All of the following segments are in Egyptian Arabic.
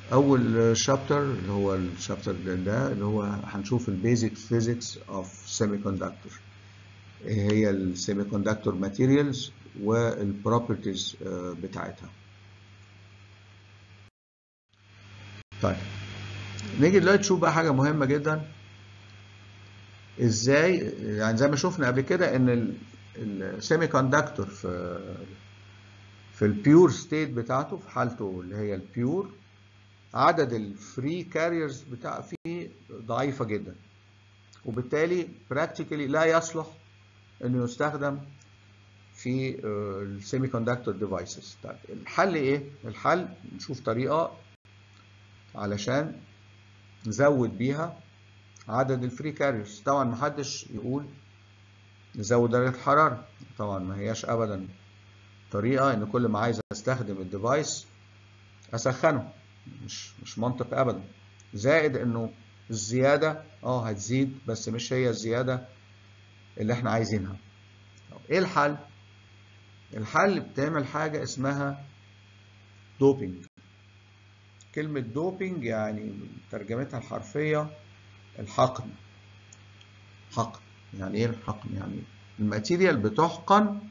اول شابتر اللي هو الشابتر ده اللي هو هنشوف البيزك فيزيكس اوف سيمي كوندكتور ايه هي السيمي كوندكتور ماتيريالز والبروبرتيز بتاعتها طيب نيجي دلوقتي نشوف بقى حاجه مهمه جدا ازاي يعني زي ما شفنا قبل كده ان السيمي كوندكتور في في البيور ستيت بتاعته في حالته اللي هي البيور عدد الفري كاريرز بتاع فيه ضعيفه جدا وبالتالي براكتيكالي لا يصلح انه يستخدم في السيمي كوندكتور ديفايسز طيب الحل ايه الحل نشوف طريقه علشان نزود بيها عدد الفري كاريرز طبعا محدش يقول نزود درجه الحراره طبعا ما هياش ابدا طريقه ان كل ما عايز استخدم الديفايس اسخنه مش مش منطق ابدا زائد انه الزياده اه هتزيد بس مش هي الزياده اللي احنا عايزينها طب ايه الحل الحل بتعمل حاجه اسمها دوبينج كلمه دوبينج يعني ترجمتها الحرفيه الحقن حقن يعني ايه الحقن يعني الماتيريال بتحقن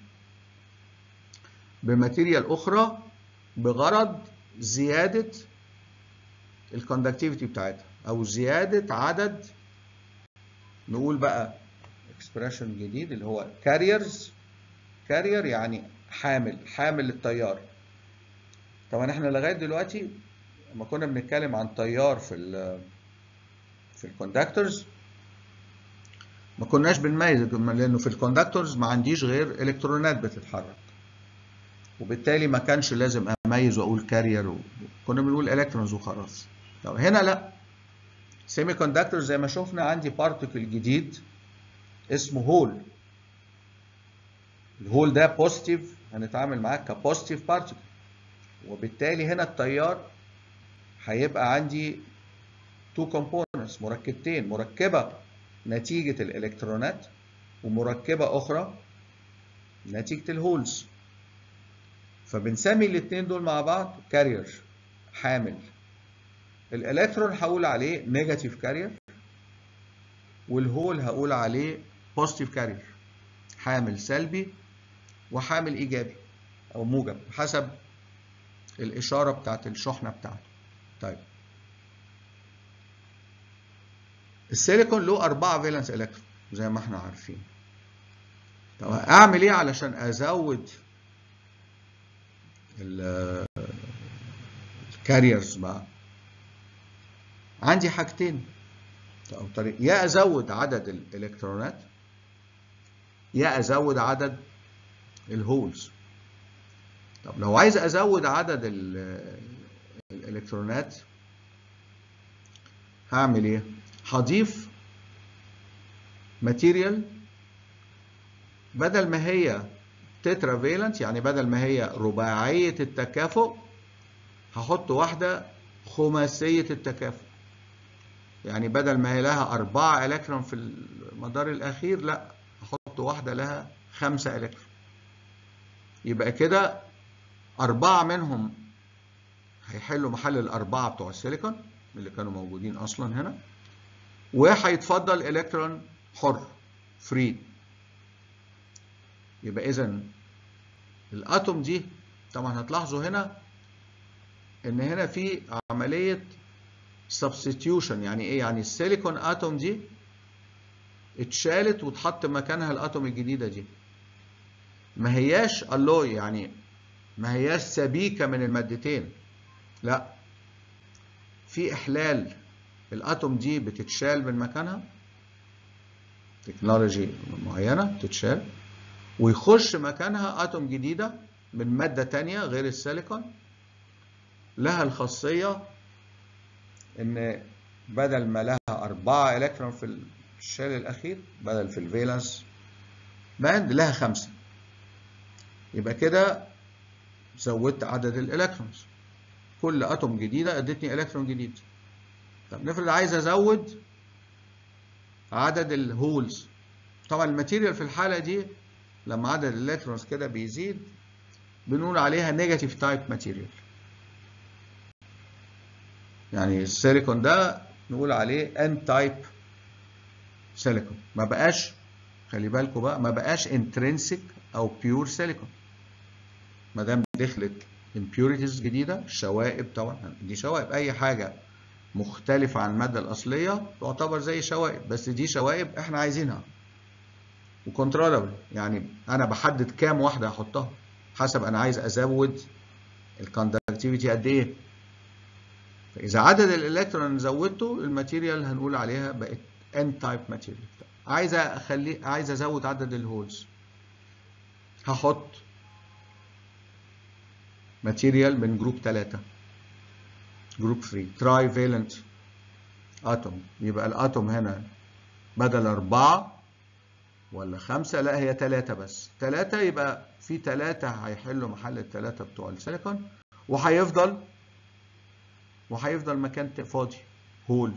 بماتيريال اخرى بغرض زياده الكوندكتيفيتي بتاعتها او زياده عدد نقول بقى اكسبريشن جديد اللي هو كاريرز كارير يعني حامل حامل للتيار طبعا احنا لغايه دلوقتي لما كنا بنتكلم عن تيار في ال في الكوندكتورز ما كناش بنميز لانه في الكوندكتورز ما عنديش غير الكترونات بتتحرك وبالتالي ما كانش لازم اميز واقول كارير كنا بنقول الكترونز وخلاص طب هنا لا سيمي كوندكتور زي ما شفنا عندي بارتكل جديد اسمه هول الهول ده بوزيتيف هنتعامل معاه كبوزيتيف بارتكل وبالتالي هنا التيار هيبقى عندي تو كومبوننتس مركبتين مركبه نتيجه الالكترونات ومركبه اخرى نتيجه الهولز فبنسمي الاثنين دول مع بعض كارير حامل الالكترون هقول عليه نيجاتيف كارير والهول هقول عليه بوزيتيف كارير حامل سلبي وحامل ايجابي او موجب حسب الاشاره بتاعت الشحنه بتاعته طيب السيليكون له أربعة فالنس الكترون زي ما احنا عارفين طب اعمل ايه علشان ازود الكاريرز بقى عندي حاجتين او طريق يا ازود عدد الالكترونات يا ازود عدد الهولز طب لو عايز ازود عدد الالكترونات هعمل ايه هضيف ماتيريال بدل ما هي تترا فيلنت يعني بدل ما هي رباعية التكافؤ هحط واحدة خماسية التكافؤ يعني بدل ما هي لها أربعة إلكترون في المدار الأخير لا هحط واحدة لها خمسة إلكترون يبقى كده أربعة منهم هيحلوا محل الأربعة بتوع السيليكون اللي كانوا موجودين أصلا هنا وهيتفضل إلكترون حر فري يبقى إذا الأتوم دي طبعا هتلاحظوا هنا إن هنا في عملية substitution يعني إيه؟ يعني السيليكون أتوم دي اتشالت واتحط مكانها الأتوم الجديدة دي ما هياش الوي يعني ما هياش سبيكة من المادتين لا في إحلال الأتوم دي بتتشال من مكانها تكنولوجي معينة تتشال ويخش مكانها اتوم جديده من ماده تانية غير السيليكون لها الخاصيه ان بدل ما لها أربعة إلكترون في الشال الأخير بدل في الفالنس باند لها خمسة يبقى كده زودت عدد الإلكترونز كل أتوم جديدة ادتني إلكترون جديد طب نفرض عايز أزود عدد الهولز طبعا الماتيريال في الحالة دي لما عدد الالكترونز كده بيزيد بنقول عليها نيجاتيف تايب ماتيريال يعني السيليكون ده نقول عليه ان تايب سيليكون ما بقاش خلي بالكم بقى ما بقاش انترنسيك او بيور سيليكون ما دام دخلت impurities جديده شوائب طبعا دي شوائب اي حاجه مختلفه عن الماده الاصليه تعتبر زي شوائب بس دي شوائب احنا عايزينها وكنترولبل يعني انا بحدد كام واحده احطها حسب انا عايز ازود الكوندكتيفيتي قد ايه فاذا عدد الالكترون زودته الماتيريال هنقول عليها بقت ان تايب ماتيريال عايز اخلي عايز ازود عدد الهولز هحط ماتيريال من جروب 3 جروب 3 تراي فالنت اتوم يبقى الاتوم هنا بدل أربعة ولا خمسة لا هي ثلاثة بس ثلاثة يبقى في ثلاثة هيحلوا محل الثلاثة بتوع السيليكون وهيفضل وهيفضل مكان فاضي هول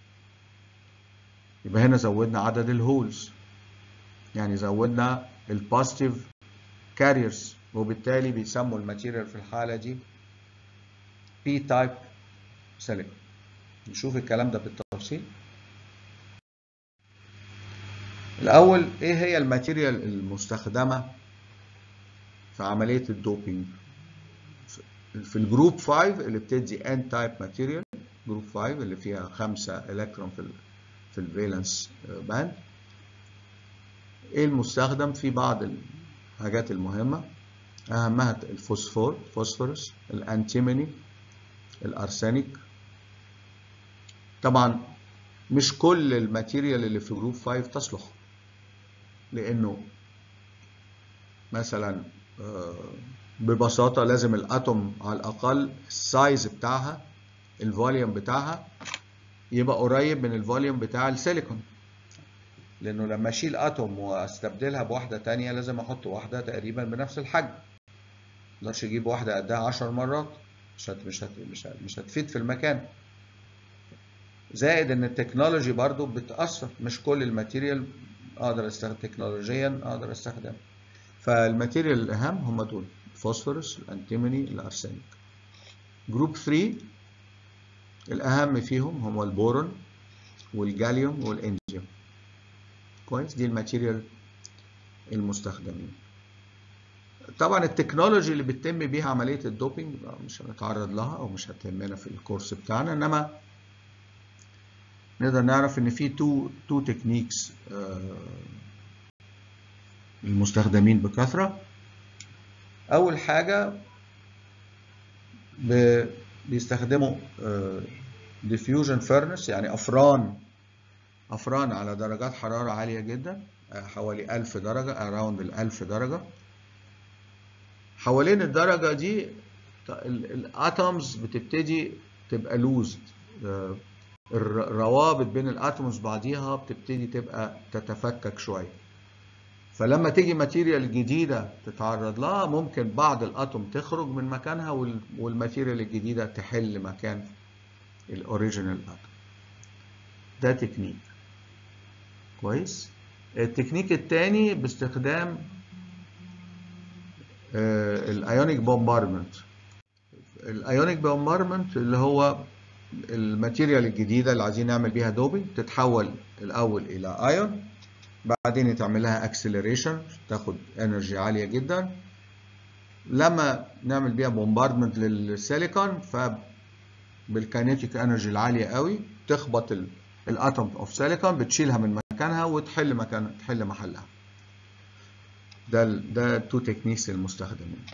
يبقى هنا زودنا عدد الهولز يعني زودنا البوزيتيف كاريرز وبالتالي بيسموا الماتيريال في الحالة دي بي تايب سيليكون نشوف الكلام ده بالتفصيل الأول إيه هي الماتيريال المستخدمة في عملية الدوبينج في الجروب 5 اللي بتدي ان تايب ماتيريال جروب 5 اللي فيها 5 الكترون في ال في الفالنس باند ايه المستخدم في بعض الحاجات المهمه اهمها الفوسفور فوسفورس الانتيموني الارسنيك طبعا مش كل الماتيريال اللي في جروب 5 تصلح لانه مثلا ببساطه لازم الاتوم على الاقل السايز بتاعها الفوليوم بتاعها يبقى قريب من الفوليوم بتاع السيليكون لانه لما اشيل اتوم واستبدلها بواحده تانية لازم احط واحده تقريبا بنفس الحجم مقدرش اجيب واحده قدها 10 مرات مش هت مش هت مش, هت مش هتفيد في المكان زائد ان التكنولوجي برضو بتاثر مش كل الماتيريال اقدر استخدم تكنولوجيا اقدر استخدمها فالماتيريال الاهم هم دول الفوسفورس الانتيموني الارسنيك جروب 3 الاهم فيهم هم البورون والجاليوم والانديوم كويس دي الماتيريال المستخدمين طبعا التكنولوجي اللي بتتم بيها عمليه الدوبينج مش هنتعرض لها او مش هتهمنا في الكورس بتاعنا انما نقدر نعرف ان في تو تو تكنيكس المستخدمين بكثره اول حاجه بيستخدموا ديفيوجن فيرنس يعني افران افران على درجات حراره عاليه جدا حوالي 1000 درجه اراوند ال 1000 درجه حوالين الدرجه دي الاتومز بتبتدي تبقى لوزد الروابط بين الاتومز بعضيها بتبتدي تبقى تتفكك شويه فلما تيجي ماتيريال جديده تتعرض لها ممكن بعض الاتوم تخرج من مكانها والماتيريال الجديده تحل مكان الاوريجينال اتوم ده تكنيك كويس التكنيك الثاني باستخدام الايونيك بومبارمنت الايونيك بومبارمنت اللي هو الماتيريال الجديده اللي عايزين نعمل بيها دوبينج تتحول الاول الى ايون بعدين يتعمل لها اكسلريشن تاخد انرجي عاليه جدا لما نعمل بيها بومباردمنت للسيليكون ف بالكاينيتيك انرجي العاليه قوي تخبط الاتوم اوف سيليكون بتشيلها من مكانها وتحل مكان تحل محلها ده ده تو تكنيكس المستخدمين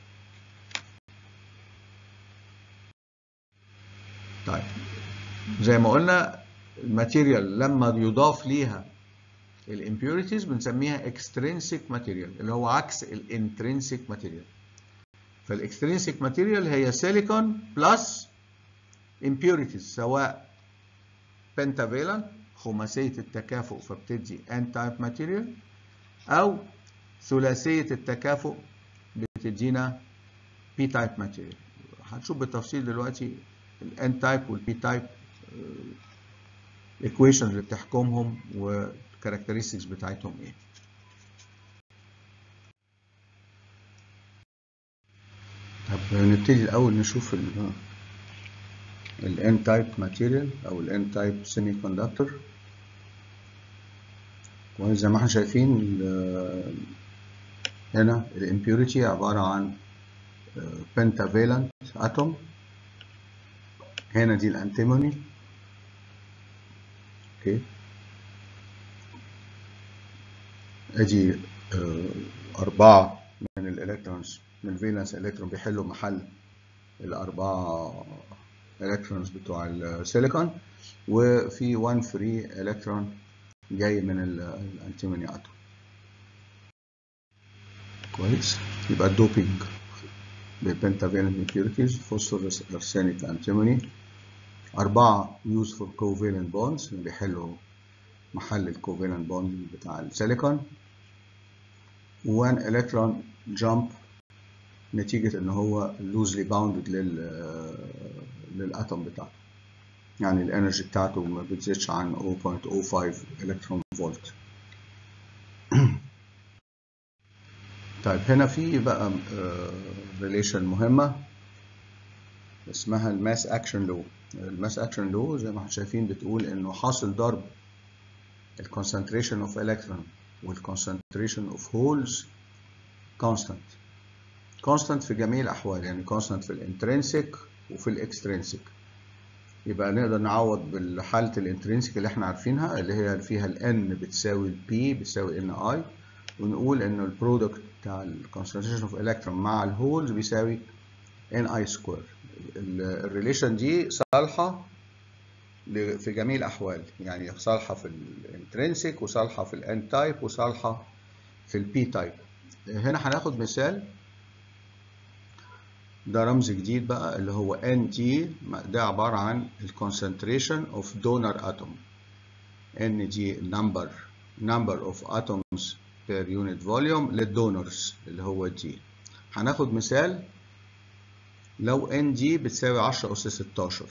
طيب زي ما قلنا الماتيريال لما يضاف ليها الامبيوريتيز بنسميها اكسترينسيك ماتيريال اللي هو عكس الانترينسيك ماتيريال فالاكسترينسيك ماتيريال هي سيليكون بلس impurities سواء بنتافيلنت خماسية التكافؤ فبتدي ان تايب ماتيريال او ثلاثية التكافؤ بتدينا بي تايب ماتيريال هنشوف بالتفصيل دلوقتي الان تايب والبي تايب الايكويشنز اللي بتحكمهم والكاركترستكس بتاعتهم ايه طب نبتدي الاول نشوف ال ال N type material أو ال N type semiconductor وزي ما احنا شايفين ال- هنا ال impurity عبارة عن pentavalent atom هنا دي الانتيموني اوكي ادي آه، أربعة من الإلكترونز من الفالنس إلكترون بيحلوا محل الأربعة إلكترونز بتوع السيليكون وفي 1 فري إلكترون جاي من ال- الأنتيموني أتوم كويس يبقى الدوبينج ببنتافالنت impurities فوسفورس أرسينيك أنتيموني أربعة useful covalent bonds اللي بيحلوا محل الكوفالنت بوند بتاع السيليكون 1 electron jump نتيجة إن هو loosely bounded لل للأتوم بتاعته يعني الانرجي بتاعته ما بتزيدش عن 0.05 الكترون فولت طيب هنا في بقى ريليشن مهمة اسمها الماس اكشن لو الماس اكشن لو زي ما احنا شايفين بتقول انه حاصل ضرب الكونسنتريشن اوف الكترون والكونسنتريشن اوف هولز كونستانت كونستانت في جميع الاحوال يعني كونستانت في الانترنسيك وفي الاكسترنسيك يبقى نقدر نعوض بالحالة الانترنسيك اللي احنا عارفينها اللي هي فيها ال N بتساوي ال P بتساوي Ni ونقول ان البرودكت بتاع الكونسنتريشن اوف الكترون مع الهولز بيساوي Ni سكوير الريليشن دي صالحة ل- في جميع الأحوال يعني صالحة في الانترنسيك وصالحة في الان تايب وصالحة في البي تايب هنا هناخد مثال ده رمز جديد بقى اللي هو NT ده عبارة عن الكونسنتريشن اوف دونر اتوم N دي number number of atoms per unit volume للدونرز اللي هو G هناخد مثال لو ان دي بتساوي 10 أس 16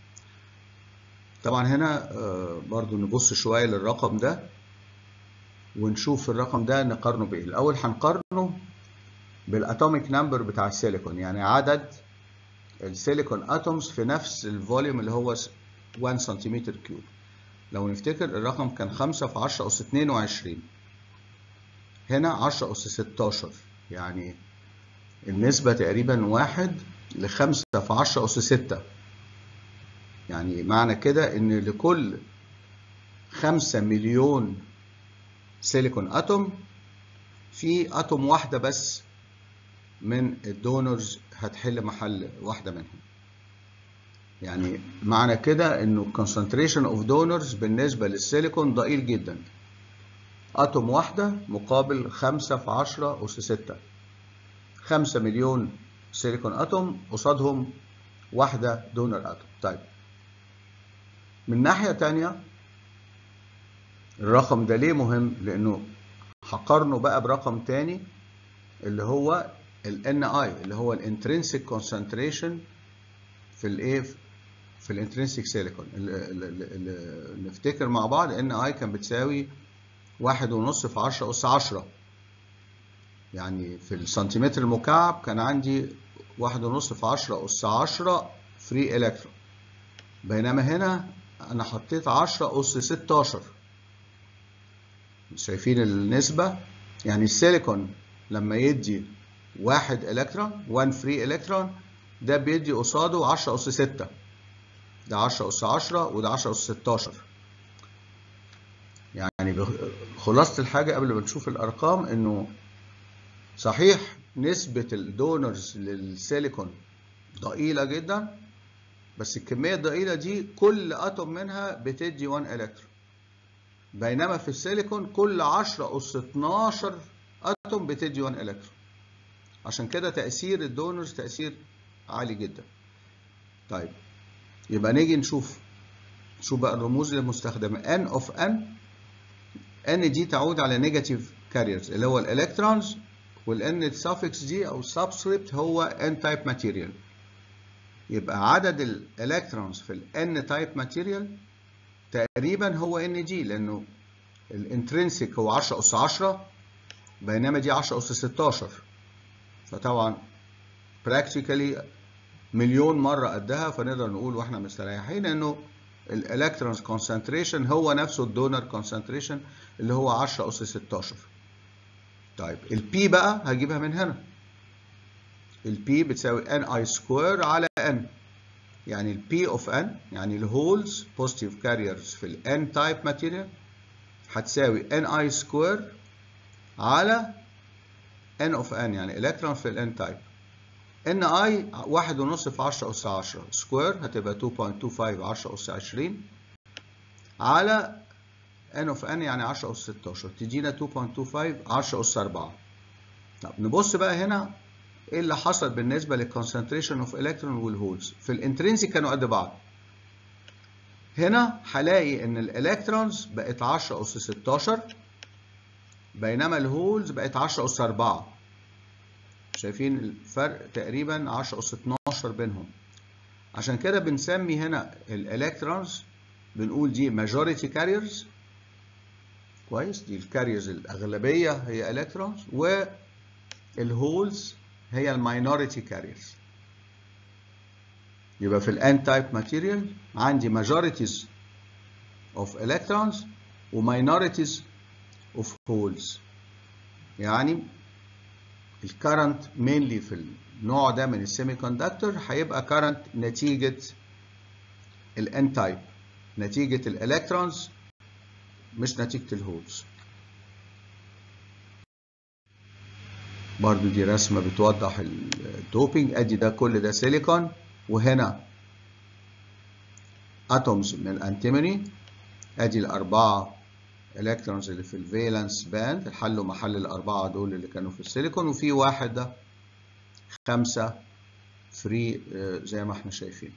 طبعا هنا آه، برضو نبص شوية للرقم ده ونشوف الرقم ده نقارنه بإيه الأول هنقارنه بالأتوميك نمبر بتاع السيليكون يعني عدد السيليكون اتومز في نفس الفوليوم اللي هو 1 سنتيمتر كيوب لو نفتكر الرقم كان 5 في 10 أس 22 هنا 10 أس 16 يعني النسبة تقريبا واحد لخمسة في عشرة أس ستة يعني معنى كده إن لكل خمسة مليون سيليكون أتوم في أتوم واحدة بس من الدونرز هتحل محل واحدة منهم يعني معنى كده إنه concentration of donors بالنسبة للسيليكون ضئيل جدا أتوم واحدة مقابل خمسة في عشرة أس ستة خمسة مليون سيليكون اتوم قصادهم واحدة دونر اتوم طيب من ناحية تانية الرقم ده ليه مهم لانه هقارنه بقى برقم تاني اللي هو ال NI اللي هو الانترنسيك كونسنتريشن في الايه في الانترنسيك سيليكون نفتكر مع بعض NI كان بتساوي واحد ونص في عشرة أس عشرة يعني في السنتيمتر المكعب كان عندي واحد ونص في عشرة أس عشرة فري إلكترون بينما هنا أنا حطيت عشرة أس ستاشر شايفين النسبة يعني السيليكون لما يدي واحد إلكترون 1 فري إلكترون ده بيدي قصاده عشرة أس ستة ده عشرة أس عشرة وده عشرة أس ستاشر يعني خلاصة الحاجة قبل ما نشوف الأرقام إنه صحيح نسبة الدونرز للسيليكون ضئيلة جدا بس الكمية الضئيلة دي كل أتوم منها بتدي 1 إلكترون بينما في السيليكون كل 10 أس 12 أتوم بتدي 1 إلكترون عشان كده تأثير الدونرز تأثير عالي جدا طيب يبقى نيجي نشوف شوف بقى الرموز المستخدمة N of N N دي تعود على نيجاتيف كاريرز اللي هو الإلكترونز والN السافكس دي أو السبسكريبت هو N type material يبقى عدد الإلكترونز في ال N type material تقريبا هو ان جي لانه الانترنسيك هو 10 اس 10 بينما دي 10 اس 16 فطبعا براكتيكالي مليون مرة قدها فنقدر نقول واحنا مستريحين انه الالكترونز كونسنتريشن هو نفسه الدونر كونسنتريشن اللي هو 10 اس 16 طيب البي بقى هجيبها من هنا البي بتساوي ان اي سكوير على ان يعني البي اوف ان يعني الهولز بوزيتيف كاريرز في الان تايب ماتيريال هتساوي ان اي سكوير على ان اوف ان يعني الكترون في الان تايب ان اي واحد ونص في 10 اس 10 سكوير هتبقى 2.25 10 اس 20 على ان اوف ان يعني 10 اس 16 تدينا 2.25 10 اس 4 طب نبص بقى هنا ايه اللي حصل بالنسبه للكونسنتريشن اوف الكترون والهولز في الانترنسيك كانوا قد بعض هنا هلاقي ان الالكترونز بقت 10 اس 16 بينما الهولز بقت 10 اس 4 شايفين الفرق تقريبا 10 اس 12 بينهم عشان كده بنسمي هنا الالكترونز بنقول دي ماجوريتي كاريرز كويس دي الكاريرز الاغلبيه هي الكترونز والهولز هي الماينوريتي كاريرز يبقى في الان تايب ماتيريال عندي majorities of electrons وminorities of holes يعني الكرنت mainly في النوع ده من السيمي كوندكتور هيبقى كرنت نتيجة الان تايب نتيجة الالكترونز مش نتيجة الهولز برضو دي رسمة بتوضح الدوبينج ادي ده كل ده سيليكون وهنا اتومز من الانتيموني ادي الاربعة الكترونز اللي في الفالنس باند حلوا محل الاربعة دول اللي كانوا في السيليكون وفي واحد ده خمسة فري زي ما احنا شايفين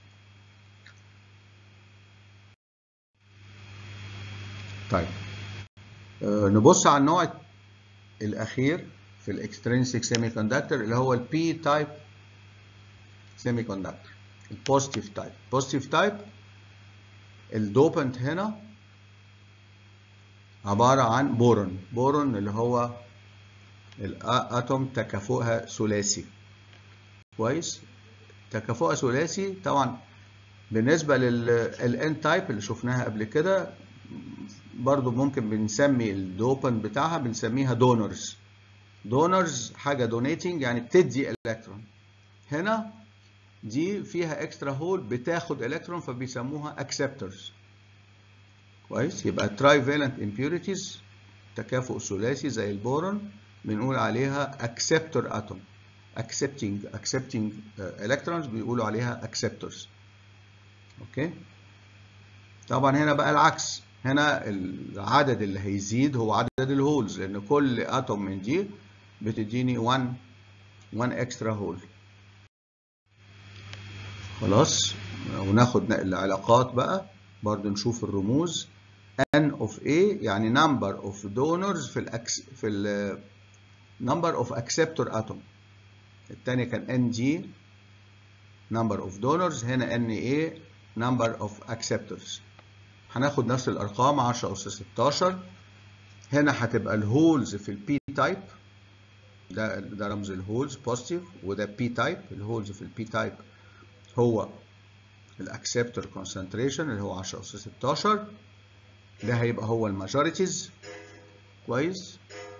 طيب نبص على النوع الاخير في الاكسترينسيك سيمي كوندكتور اللي هو البي تايب سيمي كوندكتور البوزيتيف تايب بوزيتيف تايب الدوبنت هنا عبارة عن بورون بورون اللي هو الاتوم تكافؤها ثلاثي كويس تكافؤها ثلاثي طبعا بالنسبة للان تايب اللي شفناها قبل كده برضو ممكن بنسمي الدوبن بتاعها بنسميها دونرز دونرز حاجة دونيتنج يعني بتدي الكترون هنا دي فيها اكسترا هول بتاخد الكترون فبيسموها اكسبتورز كويس يبقى تراي فالنت امبيوريتيز تكافؤ ثلاثي زي البورون بنقول عليها اكسبتور اتوم accepting accepting electrons بيقولوا عليها acceptors اوكي طبعا هنا بقى العكس هنا العدد اللي هيزيد هو عدد الهولز لان كل اتوم من دي بتديني 1 1 اكسترا هول خلاص وناخد العلاقات بقى برضو نشوف الرموز n of A يعني number of donors في ال في ال number of acceptor atom الثانية كان NG number of donors هنا NA number of acceptors هناخد نفس الأرقام 10 أس 16 هنا هتبقى الهولز في البي تايب ده ده رمز الهولز بوزيتيف وده بي تايب الهولز في البي تايب هو الاكسبتور كونسنتريشن اللي هو 10 اس 16 ده هيبقى هو الماجوريتيز كويس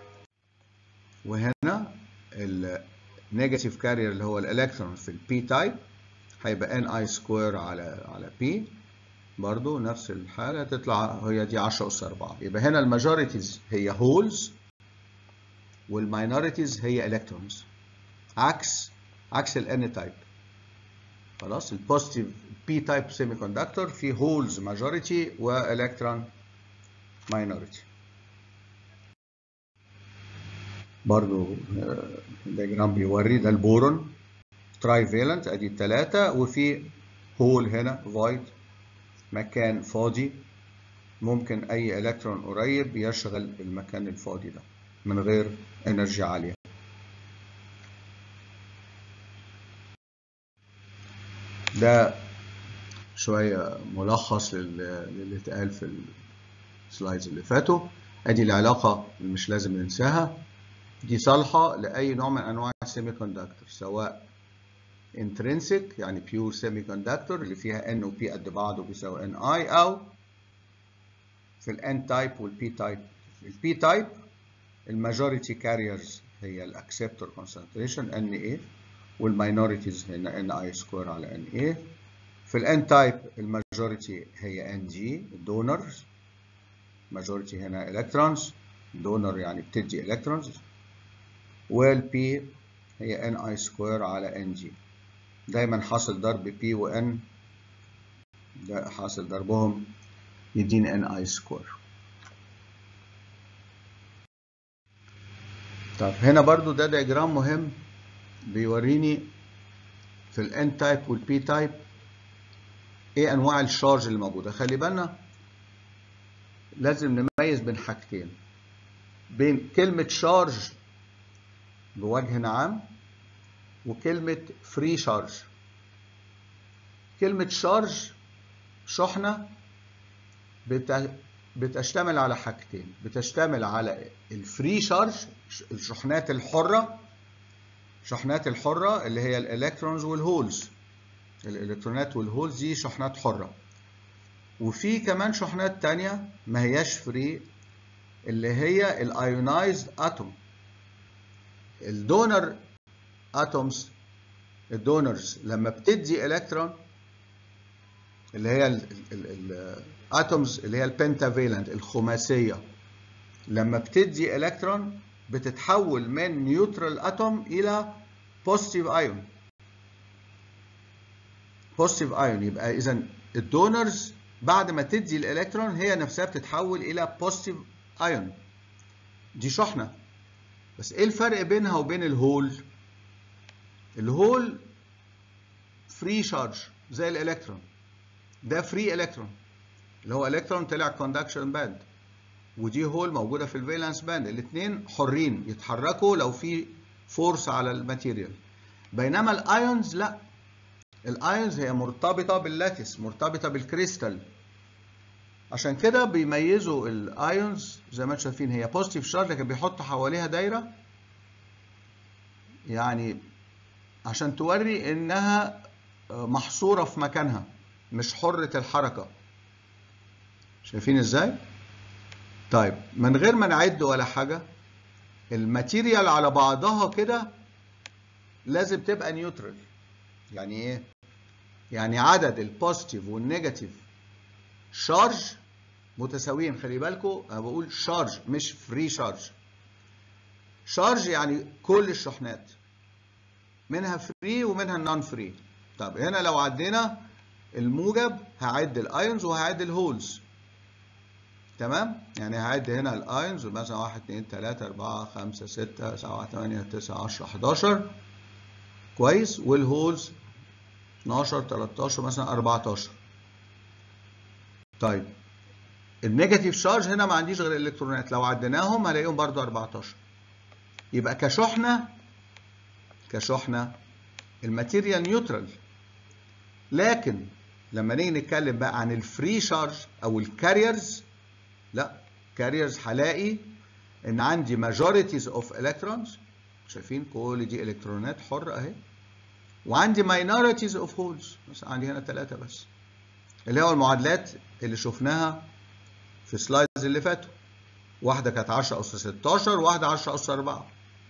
وهنا النيجاتيف كارير اللي هو الالكترون في البي تايب هيبقى ان اي سكوير على على بي برضو نفس الحالة تطلع هي دي 10 أس 4 يبقى هنا الماجوريتيز هي هولز والماينوريتيز هي الكترونز عكس عكس الان تايب خلاص البوزيتيف بي تايب سيمي كوندكتور في هولز ماجوريتي والكترون ماينوريتي برضو الدياجرام بيوري ده البورون تراي فالنت ادي الثلاثه وفي هول هنا فويد مكان فاضي ممكن اي الكترون قريب يشغل المكان الفاضي ده من غير انرجي عاليه ده شويه ملخص للي اتقال في السلايدز اللي فاتوا ادي العلاقه اللي مش لازم ننساها دي صالحه لاي نوع من انواع السيمي كوندكتور سواء intrinsic يعني pure semiconductor اللي فيها N و P قد بعض وبيساوي NI أو في ال N type وال P type ال P type الماجوريتي كاريرز هي الاكسبتور concentration NA والماينوريتيز هنا NI سكوير على NA في ال N type الماجوريتي هي NG الدونرز ماجوريتي هنا الكترونز دونر يعني بتدي الكترونز وال P هي NI سكوير على NG دايما حاصل ضرب P و N ده حاصل ضربهم يديني NI سكوير طب هنا برضو ده دياجرام مهم بيوريني في ال N type وال P type ايه انواع الشارج اللي موجوده خلي بالنا لازم نميز بين حاجتين بين كلمه شارج بوجه عام وكلمه فري شارج كلمه شارج شحنه بتشتمل على حاجتين بتشتمل على الفري شارج الشحنات الحره الشحنات الحره اللي هي الالكترونز والهولز الالكترونات والهولز دي شحنات حره وفي كمان شحنات تانية ما هياش فري اللي هي الايونايزد اتوم الدونر اتومز الدونرز لما بتدي الكترون اللي هي الاتومز اللي هي البنتافيلنت الخماسيه لما بتدي الكترون بتتحول من نيوترال اتوم الى بوزيتيف ايون بوزيتيف ايون يبقى اذا الدونرز بعد ما تدي الالكترون هي نفسها بتتحول الى بوزيتيف ايون دي شحنه بس ايه الفرق بينها وبين الهول الهول فري شارج زي الالكترون ده فري الكترون اللي هو الكترون طلع كوندكشن باند ودي هول موجوده في الفالنس باند الاثنين حرين يتحركوا لو في فورس على الماتيريال بينما الايونز لا الايونز هي مرتبطه باللاتس مرتبطه بالكريستال عشان كده بيميزوا الايونز زي ما انتم شايفين هي بوزيتيف شارج لكن بيحطوا حواليها دايره يعني عشان توري انها محصوره في مكانها مش حره الحركه شايفين ازاي طيب من غير ما نعد ولا حاجه الماتيريال على بعضها كده لازم تبقى نيوترال يعني ايه يعني عدد البوزيتيف والنيجاتيف شارج متساويين خلي بالكم انا بقول شارج مش فري شارج شارج يعني كل الشحنات منها فري ومنها نون فري طب هنا لو عدينا الموجب هعد الايونز وهعد الهولز تمام يعني هعد هنا الايونز مثلا 1 2 3 4 5 6 7 8 9 10 11 كويس والهولز 12 13 مثلا 14 طيب النيجاتيف شارج هنا ما عنديش غير الالكترونات لو عديناهم هلاقيهم برضو 14 يبقى كشحنه كشحنه الماتيريال نيوترال لكن لما نيجي نتكلم بقى عن الفري شارج او الكاريرز لا كاريرز هلاقي ان عندي ماجوريتيز اوف الكترونز شايفين كل دي الكترونات حره اهي وعندي ماينوريتيز اوف هولز مثلا عندي هنا ثلاثه بس اللي هو المعادلات اللي شفناها في السلايدز اللي فاتوا واحده كانت 10 اس 16 واحده 10 اس 4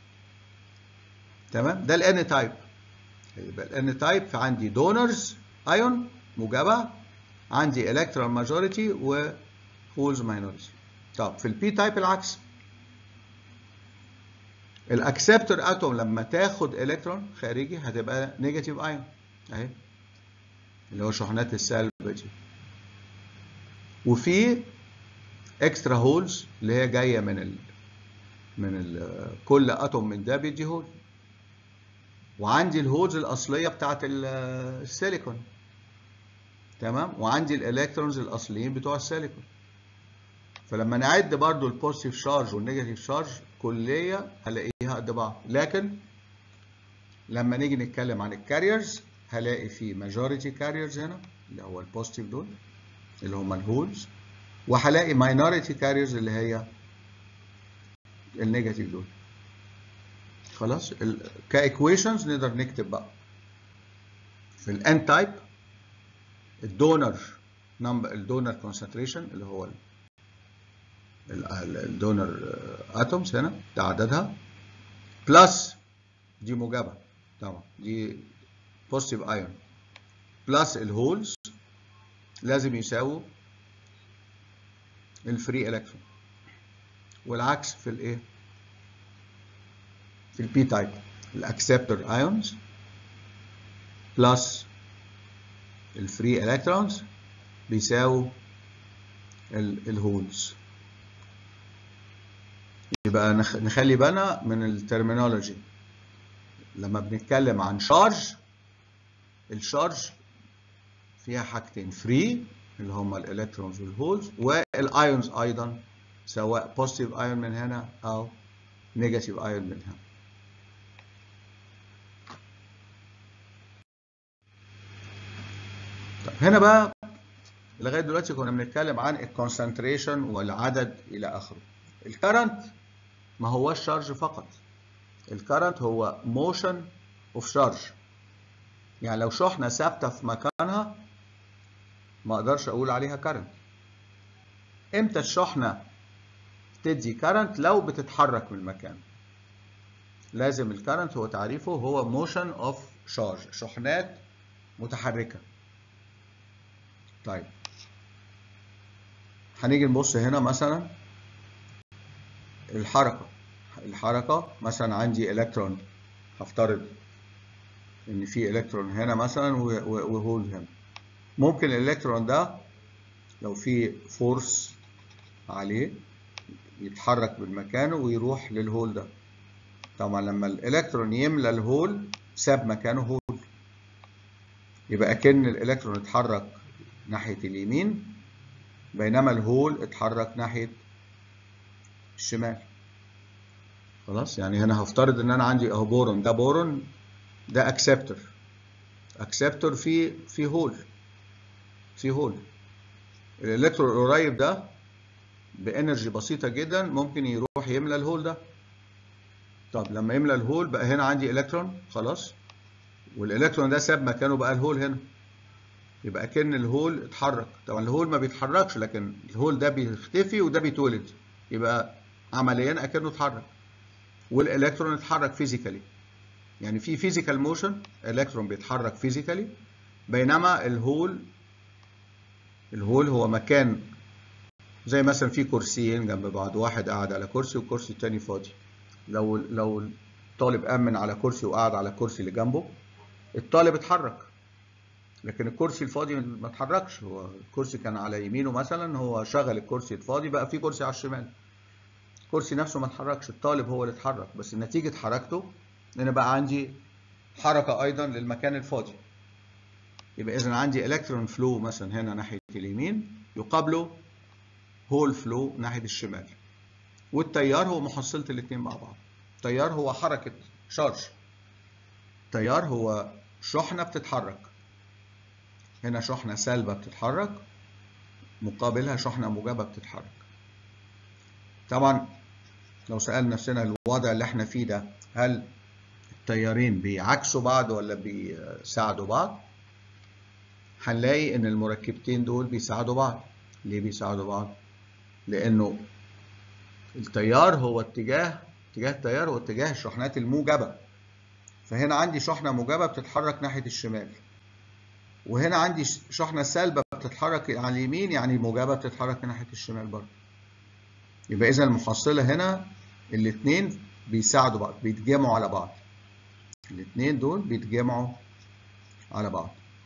تمام ده الان تايب يبقى الان تايب فعندي دونرز ايون موجبه عندي الكترون ماجوريتي وهولز ماينوريتي طب في البي تايب العكس الاكسبتور اتوم لما تاخد الكترون خارجي هتبقى نيجاتيف ايون اهي اللي هو شحنات السلب دي وفي اكسترا هولز اللي هي جايه من ال من ال كل اتوم من ده بيدي هول وعندي الهولز الاصليه بتاعت السيليكون تمام وعندي الالكترونز الاصليين بتوع السيليكون فلما نعد برضو البوزيتيف شارج والنيجاتيف شارج كليه هلاقيها قد بعض لكن لما نيجي نتكلم عن الكاريرز هلاقي في ماجوريتي كاريرز هنا اللي هو البوزيتيف دول اللي هم الهولز وهلاقي ماينوريتي كاريرز اللي هي النيجاتيف دول خلاص كايكويشنز نقدر نكتب بقى في الان تايب الدونر نمبر الدونر كونسنتريشن اللي هو الدونر اتومز هنا ده عددها بلس دي موجبه طبعا دي بوزيتيف ايون بلس الهولز لازم يساووا الفري الكترون والعكس في الايه في البي تايب الاكسبتور ايونز بلس الفري الكترونز بيساووا الهولز يبقى نخلي بالنا من الترمينولوجي لما بنتكلم عن شارج الشارج فيها حاجتين فري اللي هم الالكترونز والهولز والايونز ايضا سواء بوزيتيف ايون من هنا او نيجاتيف ايون من هنا طب هنا بقى لغايه دلوقتي كنا بنتكلم عن الكونسنتريشن والعدد الى اخره الكرنت ما هوش شارج فقط الكرنت هو موشن اوف شارج يعني لو شحنه ثابته في مكانها ما اقدرش اقول عليها كرنت امتى الشحنه تدي كرنت لو بتتحرك من المكان لازم الكرنت هو تعريفه هو موشن اوف شارج شحنات متحركه طيب هنيجي نبص هنا مثلا الحركه الحركه مثلا عندي الكترون هفترض ان في الكترون هنا مثلا وهول هنا ممكن الالكترون ده لو في فورس عليه يتحرك من مكانه ويروح للهول ده طبعا لما الالكترون يملى الهول ساب مكانه هول يبقى اكن الالكترون اتحرك ناحيه اليمين بينما الهول اتحرك ناحيه الشمال خلاص يعني هنا هفترض ان انا عندي اهو بورون ده بورون ده اكسبتور اكسبتور في في هول في هول الالكترون القريب ده بانرجي بسيطه جدا ممكن يروح يملى الهول ده طب لما يملى الهول بقى هنا عندي الكترون خلاص والالكترون ده ساب مكانه بقى الهول هنا يبقى كأن الهول اتحرك طبعا الهول ما بيتحركش لكن الهول ده بيختفي وده بيتولد يبقى عمليا اكنه اتحرك والالكترون اتحرك فيزيكالي يعني في فيزيكال موشن الكترون بيتحرك فيزيكالي بينما الهول الهول هو مكان زي مثلا في كرسيين جنب بعض واحد قاعد على كرسي والكرسي التاني فاضي لو لو الطالب امن على كرسي وقعد على الكرسي اللي جنبه الطالب اتحرك لكن الكرسي الفاضي ما اتحركش هو الكرسي كان على يمينه مثلا هو شغل الكرسي الفاضي بقى في كرسي على الشمال الكرسي نفسه ما اتحركش الطالب هو اللي اتحرك بس نتيجة حركته ان بقى عندي حركة ايضا للمكان الفاضي يبقى اذا عندي الكترون فلو مثلا هنا ناحية اليمين يقابله هول فلو ناحية الشمال والتيار هو محصلة الاثنين مع بعض التيار هو حركة شارج التيار هو شحنة بتتحرك هنا شحنة سالبة بتتحرك مقابلها شحنة موجبة بتتحرك طبعا لو سألنا نفسنا الوضع اللي احنا فيه ده هل التيارين بيعكسوا بعض ولا بيساعدوا بعض هنلاقي ان المركبتين دول بيساعدوا بعض ليه بيساعدوا بعض لانه التيار هو اتجاه اتجاه التيار هو اتجاه الشحنات الموجبة فهنا عندي شحنة موجبة بتتحرك ناحية الشمال وهنا عندي شحنة سالبة بتتحرك على اليمين يعني موجبة بتتحرك ناحية الشمال برضه يبقى إذا المحصلة هنا الاتنين بيساعدوا بعض بيتجمعوا على بعض الاتنين دول بيتجمعوا على بعض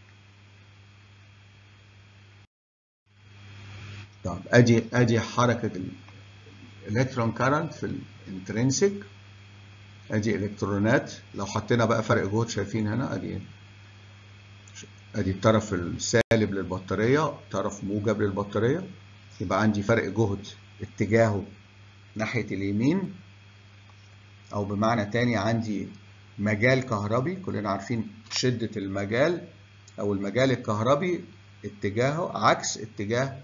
طب ادي ادي حركة الالكترون كارنت في الانترنسك ادي الكترونات لو حطينا بقى فرق جهد شايفين هنا ادي ادي الطرف السالب للبطارية طرف موجب للبطارية يبقى عندي فرق جهد اتجاهه ناحية اليمين او بمعنى تاني عندي مجال كهربي كلنا عارفين شدة المجال او المجال الكهربي اتجاهه عكس اتجاه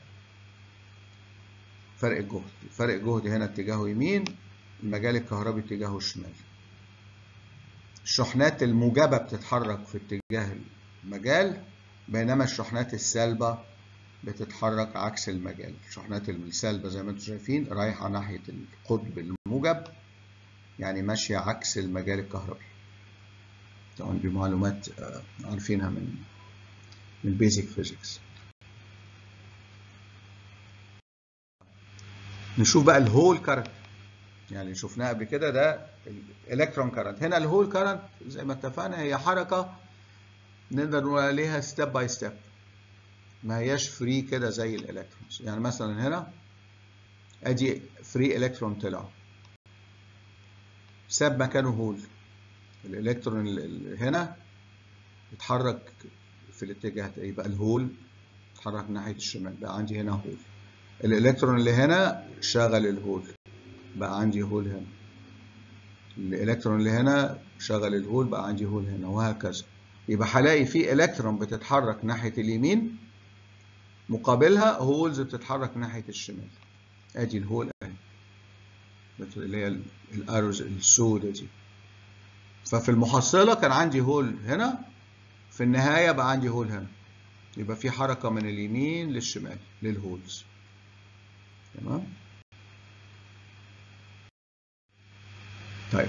فرق الجهد فرق الجهد هنا اتجاهه يمين المجال الكهربي اتجاهه شمال الشحنات الموجبة بتتحرك في اتجاه المجال بينما الشحنات السالبة بتتحرك عكس المجال الشحنات السالبة زي ما انتم شايفين رايحة ناحية القطب الموجب يعني ماشية عكس المجال الكهربي طبعا دي معلومات عارفينها من من بيزك فيزيكس نشوف بقى الهول كارنت يعني شفناه قبل كده ده الالكترون كارنت هنا الهول كارنت زي ما اتفقنا هي حركه نقدر نقول عليها ستيب باي ستيب ما هياش فري كده زي الالكترونز يعني مثلا هنا ادي فري الكترون طلع ساب مكانه هول الالكترون اللي هنا اتحرك في الاتجاه ده يبقى الهول اتحرك ناحيه الشمال بقى عندي هنا هول الالكترون اللي هنا شغل الهول بقى عندي هول هنا الالكترون اللي هنا شغل الهول بقى عندي هول هنا وهكذا يبقى هلاقي في الكترون بتتحرك ناحيه اليمين مقابلها هولز بتتحرك ناحيه الشمال ادي الهول اهي اللي هي الاروز السوداء دي ففي المحصله كان عندي هول هنا في النهايه بقى عندي هول هنا يبقى في حركه من اليمين للشمال للهولز تمام طيب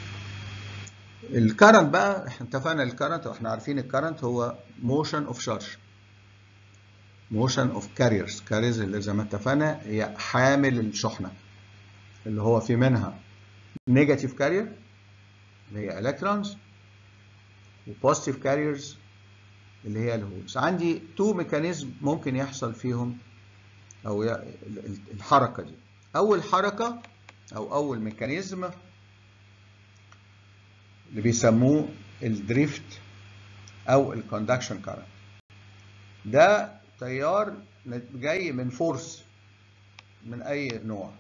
الكرنت بقى احنا اتفقنا الكرنت واحنا عارفين الكرنت هو موشن اوف شارج موشن اوف كاريرز كاريرز اللي زي ما اتفقنا هي حامل الشحنه اللي هو في منها نيجاتيف كارير اللي هي الكترونز وبوزيتيف كاريرز اللي هي الهولز عندي تو ميكانيزم ممكن يحصل فيهم او الحركه دي اول حركه او اول ميكانيزم اللي بيسموه الدريفت او الكوندكشن كارنت ده تيار جاي من فورس من اي نوع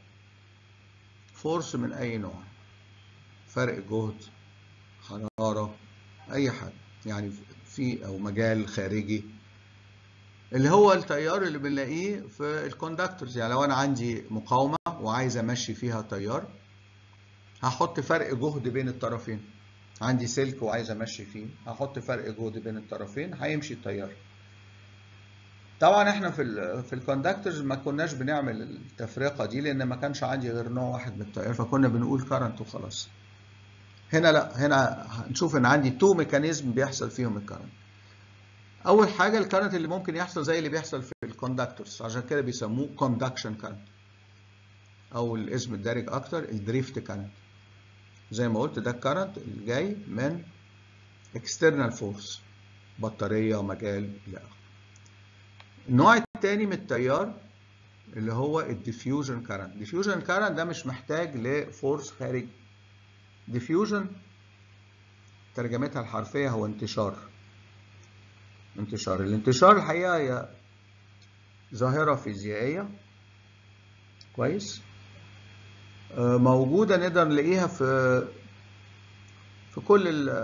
فورس من اي نوع فرق جهد حراره اي حاجه يعني في او مجال خارجي اللي هو التيار اللي بنلاقيه في الكوندكتورز يعني لو انا عندي مقاومه وعايز امشي فيها تيار هحط فرق جهد بين الطرفين عندي سلك وعايز امشي فيه هحط فرق جهد بين الطرفين هيمشي التيار طبعا احنا في ال في الكوندكتورز ما كناش بنعمل التفرقه دي لان ما كانش عندي غير نوع واحد من التيار فكنا بنقول كارنت وخلاص هنا لا هنا هنشوف ان عندي تو ميكانيزم بيحصل فيهم الكارنت اول حاجه الكارنت اللي ممكن يحصل زي اللي بيحصل في الكوندكتورز عشان كده بيسموه كوندكشن كارنت او الاسم الدارج اكتر الدريفت كارنت زي ما قلت ده الكارنت اللي جاي من external force بطاريه مجال الى اخره النوع الثاني من التيار اللي هو الديفيوجن كارنت الديفيوجن كارنت ده مش محتاج لفورس خارجي ديفيوجن ترجمتها الحرفيه هو انتشار انتشار الانتشار الحقيقه هي ظاهره فيزيائيه كويس موجوده نقدر نلاقيها في في كل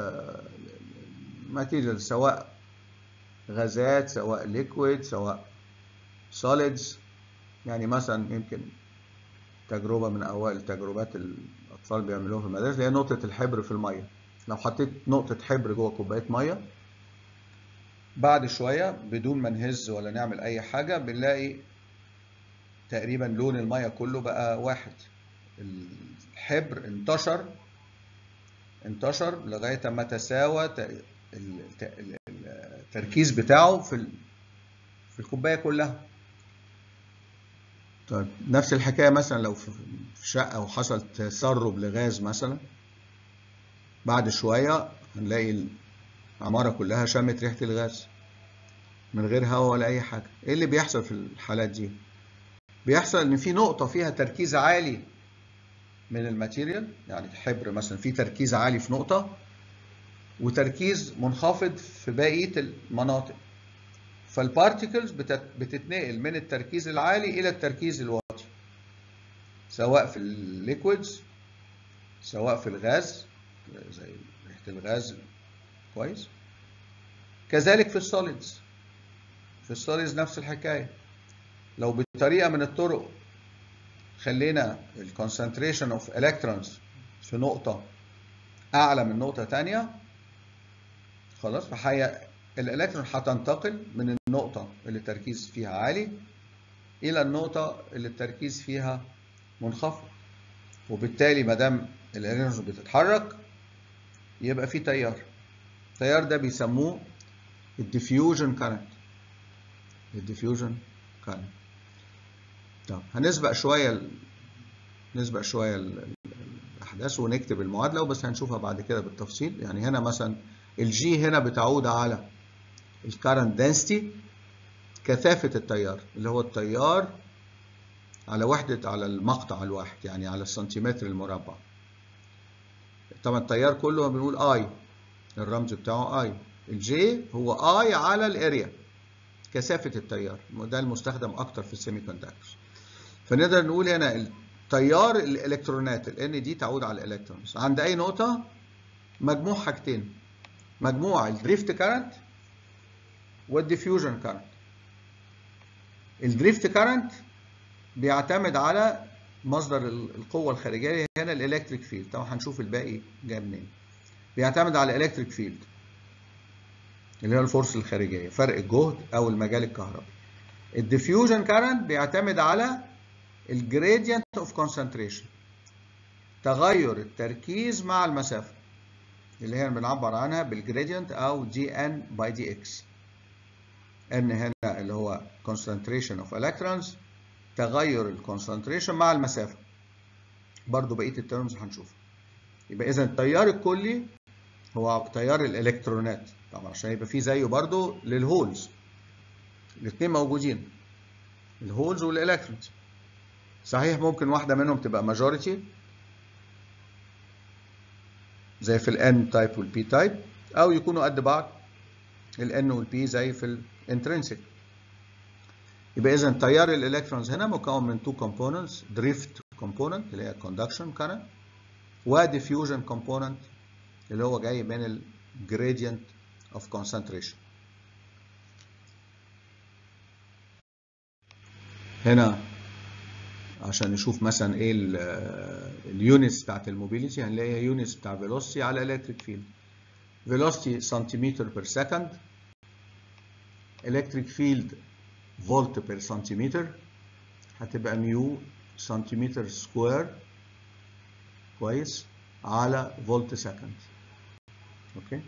الماتيريال سواء غازات سواء ليكويد سواء سوليدز يعني مثلا يمكن تجربة من أوائل تجربات الأطفال بيعملوها في المدارس اللي هي نقطة الحبر في المية لو حطيت نقطة حبر جوه كوباية مية بعد شوية بدون ما نهز ولا نعمل أي حاجة بنلاقي تقريبا لون المية كله بقى واحد الحبر انتشر انتشر لغاية ما تساوى التركيز بتاعه في في الكوبايه كلها طيب نفس الحكايه مثلا لو في شقه وحصل تسرب لغاز مثلا بعد شويه هنلاقي العماره كلها شمت ريحه الغاز من غير هواء ولا اي حاجه ايه اللي بيحصل في الحالات دي بيحصل ان في نقطه فيها تركيز عالي من الماتيريال يعني الحبر مثلا في تركيز عالي في نقطه وتركيز منخفض في بقيه المناطق فالبارتيكلز بتتنقل من التركيز العالي الى التركيز الواطي سواء في الليكويدز سواء في الغاز زي ريحه الغاز كويس كذلك في السوليدز في السوليدز نفس الحكايه لو بطريقه من الطرق خلينا الكونسنتريشن اوف الكترونز في نقطه اعلى من نقطه ثانيه خلاص فهي الالكترون هتنتقل من النقطة اللي التركيز فيها عالي إلى النقطة اللي التركيز فيها منخفض وبالتالي ما دام الالكترون بتتحرك يبقى في تيار التيار ده بيسموه الديفيوجن كارنت الديفيوجن كارنت طب هنسبق شوية ال... نسبق شوية ال... الأحداث ونكتب المعادلة وبس هنشوفها بعد كده بالتفصيل يعني هنا مثلا الجي هنا بتعود على الكارنت دنسيتي كثافة التيار اللي هو التيار على وحدة على المقطع الواحد يعني على السنتيمتر المربع طبعا التيار كله بنقول اي الرمز بتاعه اي الجي هو اي على الاريا كثافة التيار ده المستخدم اكتر في السيمي كوندكتورز فنقدر نقول هنا تيار الالكترونات ال دي تعود على الالكترونز عند اي نقطة مجموع حاجتين مجموع الدريفت كارنت والديفيوجن كارنت الدريفت كارنت بيعتمد على مصدر القوة الخارجية هنا الالكتريك فيلد طبعا هنشوف الباقي جاي منين بيعتمد على الالكتريك فيلد اللي هي الفورس الخارجية فرق الجهد أو المجال الكهربي الديفيوجن كارنت بيعتمد على الجريدينت اوف كونسنتريشن تغير التركيز مع المسافة اللي هي بنعبر عنها بالجريدينت أو دي ان باي دي اكس ان هنا اللي هو concentration of electrons تغير الكونسنتريشن مع المسافة برضو بقية الترمز هنشوفها يبقى إذا التيار الكلي هو تيار الإلكترونات طبعا عشان يبقى فيه زيه برضو للهولز الاثنين موجودين الهولز والإلكترونز صحيح ممكن واحدة منهم تبقى ماجوريتي زي في الان تايب والبي تايب أو يكونوا قد بعض الان والبي زي في الانترنسيك يبقى اذا تيار الالكترونز هنا مكون من تو كومبوننتس دريفت كومبوننت اللي هي كوندكشن كارنت وديفيوجن كومبوننت اللي هو جاي من الجريدينت اوف كونسنتريشن هنا عشان نشوف مثلا ايه اليونتس بتاعت الموبيليتي هنلاقيها يونتس بتاع فيلوسيتي على الكتريك فيلد فيلوسيتي سنتيمتر بير سكند الكتريك فيلد فولت بير سنتيمتر هتبقى ميو سنتيمتر سكوير كويس على فولت سكند اوكي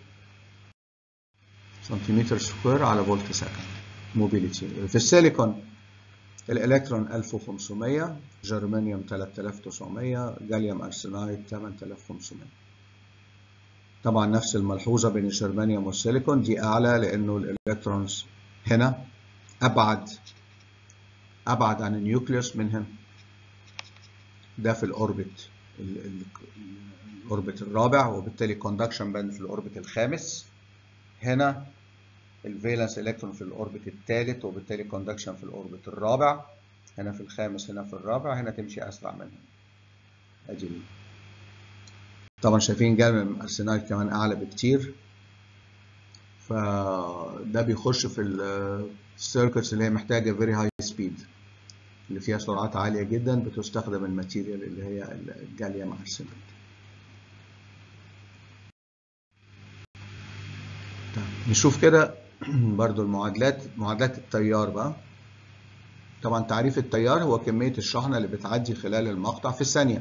سنتيمتر سكوير على فولت سكند موبيليتي في السيليكون الالكترون 1500 جرمانيوم 3900 جاليوم ارسنايد 8500 طبعا نفس الملحوظه بين الجرمانيوم والسيليكون دي اعلى لانه الالكترونز هنا ابعد ابعد عن النيوكليوس من هنا ده في الاوربت الاوربت الرابع وبالتالي كوندكشن باند في الاوربت الخامس هنا الفالنس الكترون في الاوربت الثالث وبالتالي كوندكشن في الاوربت الرابع هنا في الخامس هنا في الرابع هنا تمشي اسرع منها ادي طبعا شايفين جاليوم ارسنايد كمان اعلى بكتير فده بيخش في السيركتس اللي هي محتاجه فيري هاي سبيد اللي فيها سرعات عاليه جدا بتستخدم الماتيريال اللي هي الجاليوم ارسنايد نشوف كده برضو المعادلات معادلات التيار بقى طبعا تعريف التيار هو كمية الشحنة اللي بتعدي خلال المقطع في الثانية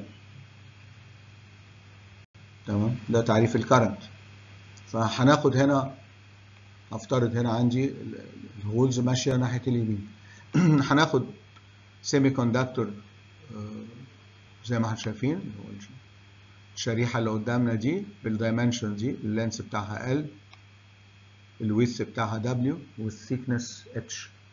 تمام ده تعريف الكرنت فهناخد هنا هفترض هنا عندي الهولز ماشية ناحية اليمين هناخد سيمي كوندكتور زي ما احنا شايفين الشريحة اللي قدامنا دي بالدايمنشن دي اللينس بتاعها L الويث بتاعها W والثيكنس H